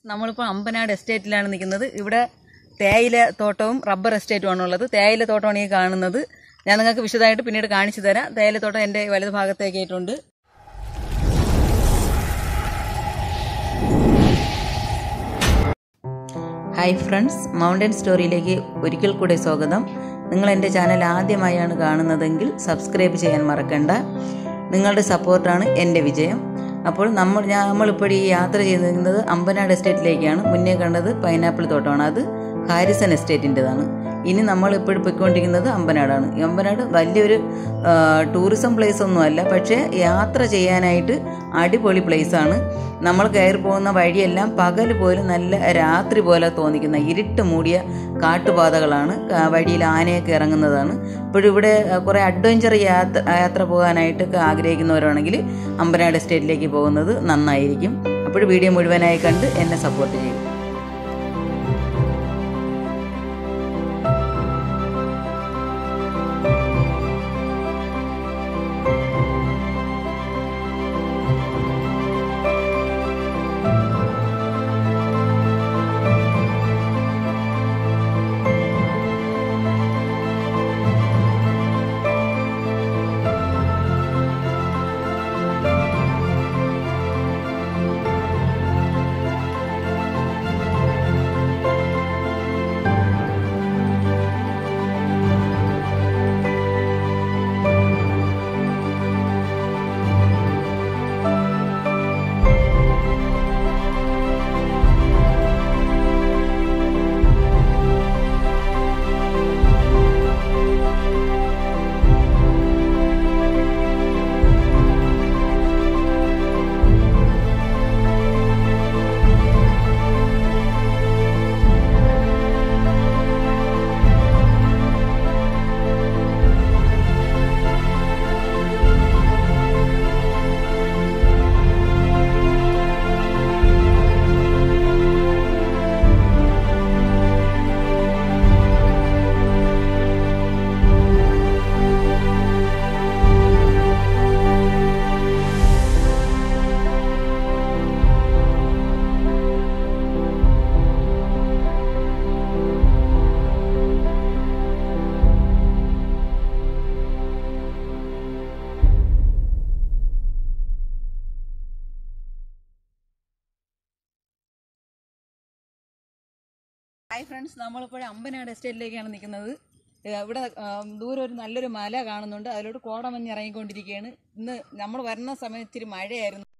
നമ്മളിപ്പോൾ അമ്പനാട് എസ്റ്റേറ്റിലാണ് നിൽക്കുന്നത് ഇവിടെ തേയില തോട്ടവും റബ്ബർ എസ്റ്റേറ്റുമാണ് ഉള്ളത് തേയില തോട്ടമാണ് ഈ കാണുന്നത് ഞാൻ നിങ്ങൾക്ക് വിശദമായിട്ട് പിന്നീട് കാണിച്ചു തരാം തേയില തോട്ടം എൻ്റെ വലത് ഭാഗത്തേക്കായിട്ടുണ്ട് ഹായ് ഫ്രണ്ട്സ് മൗണ്ടൻ സ്റ്റോറിയിലേക്ക് ഒരിക്കൽ കൂടെ സ്വാഗതം നിങ്ങൾ എൻ്റെ ചാനൽ ആദ്യമായാണ് കാണുന്നതെങ്കിൽ സബ്സ്ക്രൈബ് ചെയ്യാൻ മറക്കണ്ട നിങ്ങളുടെ സപ്പോർട്ടാണ് എൻ്റെ വിജയം അപ്പോൾ നമ്മൾ ഞാൻ നമ്മളിപ്പോൾ ഈ യാത്ര ചെയ്യുന്നത് അമ്പനാട് എസ്റ്റേറ്റിലേക്കാണ് മുന്നേ കണ്ടത് പൈനാപ്പിൾ തോട്ടമാണ് അത് ഹാരിസൺ എസ്റ്റേറ്റിൻ്റെതാണ് ഇനി നമ്മൾ ഇപ്പോൾ പോയിക്കൊണ്ടിരിക്കുന്നത് അമ്പനാടാണ് ഈ അമ്പനാട് വലിയൊരു ആ, ടൂറിസം പ്ലേസ് ഒന്നുമല്ല പക്ഷേ യാത്ര ചെയ്യാനായിട്ട് അടിപൊളി പ്ലേസാണ് നമ്മൾ കയറി പോകുന്ന വഴിയെല്ലാം പകൽ പോലും നല്ല രാത്രി പോലെ തോന്നിക്കുന്ന ഇരുട്ട് മൂടിയ കാട്ടുപാതകളാണ് ക- വഴിയിൽ ആനയൊക്കെ ഇറങ്ങുന്നതാണ് ഇപ്പോഴിവിടെ കുറേ അഡ്വഞ്ചർ യാത്ര യാത്ര പോകാനായിട്ട് ആഗ്രഹിക്കുന്നവരാണെങ്കിൽ അമ്പനാട് എസ്റ്റേറ്റിലേക്ക് പോകുന്നത് നന്നായിരിക്കും അപ്പോൾ വീഡിയോ മുഴുവനായി കണ്ട് എന്നെ സപ്പോർട്ട് ചെയ്യും ഹായ് ഫ്രണ്ട്സ് നമ്മളിപ്പോൾ അമ്പനാട് എസ്റ്റേറ്റിലേക്കാണ് നിൽക്കുന്നത് ഏഹ് ഇവിടെ ആം, ദൂരെ ഒരു നല്ലൊരു മല കാണുന്നുണ്ട് അതിലോട്ട് കോടമഞ്ഞ് ഇറങ്ങിക്കൊണ്ടിരിക്കുകയാണ് ഇന്ന് നമ്മൾ വരുന്ന സമയത്ത് ഇച്ചിരി മഴയായിരുന്നു